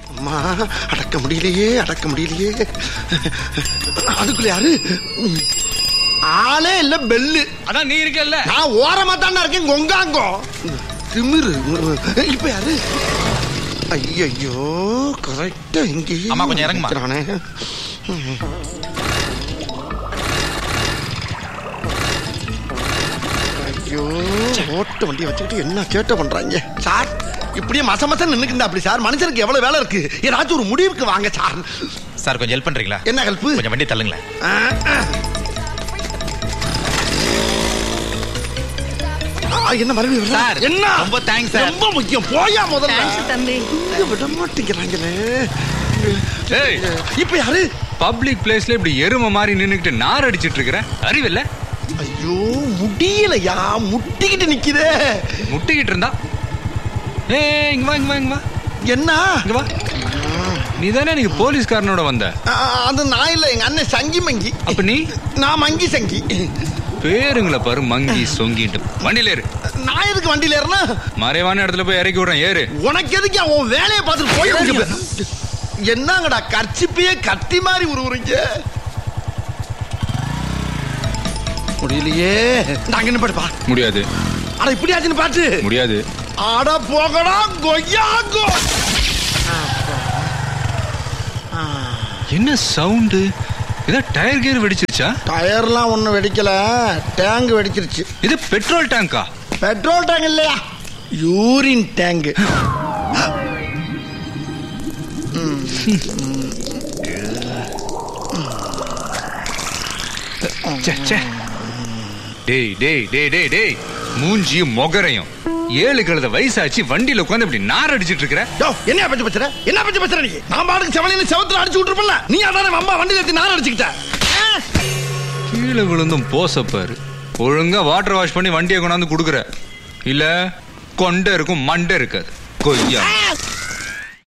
அம்மா அடக்க முடியலையே அடக்க முடியலையே அதுக்குள்ள யாரு ம். ஆளே இல்ல பெல்லு அதான் நீ இருக்கல்ல நான் ஓரமா தாண்டா இருக்கேன் கொங்காங்கோ திமிரு இப்ப யாரு ஐயோ கரெக்டா இங்கேயே அம்மா, கொஞ்சம் இறங்குமா. நிக்கிறானே. ஐயோ ஓட்ட வண்டி வச்சுக்கிட்டு என்ன சேட்டை பண்றாங்க சார் இப்படியே மச மச நின்னுக்குண்டா அப்படி சார் மனுஷனுக்கு எவ்வளவு வேலை இருக்கு ஏதாச்சும் ஒரு முடிவுக்கு வாங்க சார் சார் கொஞ்சம் ஹெல்ப் பண்றீங்களா என்ன ஹெல்ப் கொஞ்சம் வண்டி தள்ளுங்களேன் என்ன மறுபடியும் வரல? சார், என்ன ரொம்ப thanks, sir. ரொம்ப முக்கியம் போயா முதல்ல தேங்க்ஸ் தம்பி இங்க விட மாட்டேங்கிறாங்களே ஏய் இப்ப யாரு பப்ளிக் பிளேஸ்ல இப்படி எரும மாதிரி நின்னுக்கிட்டு நார் அடிச்சிட்டு இருக்கிற அறிவில்ல ஐயோ முடியலையா முட்டிக்கிட்டு நிக்குதே முட்டிக்கிட்டு இருந்தா ஏய் இங்க வா இங்க வா இங்க வா என்ன இங்க வா நீ தானே நீங்க போலீஸ்காரனோட வந்த ஆ, அது நான் இல்ல எங்க அண்ணன் சங்கி மங்கி அப்ப நீ நான் மங்கி சங்கி பேருங்களை பாரு மங்கி சொங்கிட்டு வண்டியில ஏறு நான் எதுக்கு வண்டியில ஏறனா மறைவான இடத்துல போய் இறக்கி விடுறேன் ஏறு உனக்கு எதுக்கு அவன் வேலையை பார்த்துட்டு போய் என்னங்கடா கர்ச்சிப்பையே கத்தி மாதிரி உருவுறீங்க முடியலையே நாங்க என்ன பாடுப்பா முடியாது அட இப்படி ஆச்சுன்னு பாட்டு முடியாது அட போகடா கொய்யாங்கோ என்ன சவுண்டு ஏதோ டயர் கியர் வெடிச்சிருச்சா டயர்லாம் ஒன்றும் வெடிக்கல டேங்க் வெடிச்சிருச்சு இது பெட்ரோல் டேங்கா பெட்ரோல் டேங்க் இல்லையா யூரின் டேங்க் ச்சே, ச்சே. டேய் டேய் டேய் டேய் டேய் மூஞ்சியும் மொகரையும் ஏழு கழுத வயசாச்சு வண்டியில உட்காந்து இப்படி நார் அடிச்சிட்டு இருக்கிற யோ என்ன பச்சை பச்சற என்ன பச்சை பச்சற நீ நான் பாட்டுக்கு செவனையில செவத்துல அடிச்சு விட்டுருப்பல நீ அதானே அம்மா வண்டியில ஏத்தி நார் அடிச்சுக்கிட்ட ஆ? கீழே விழுந்தும் போசப்பாரு ஒழுங்கா வாட்டர் வாஷ் பண்ணி வண்டியை கொண்டாந்து கொடுக்குற இல்ல கொண்டை இருக்கும் மண்டை இருக்காது கொய்யா ஆ!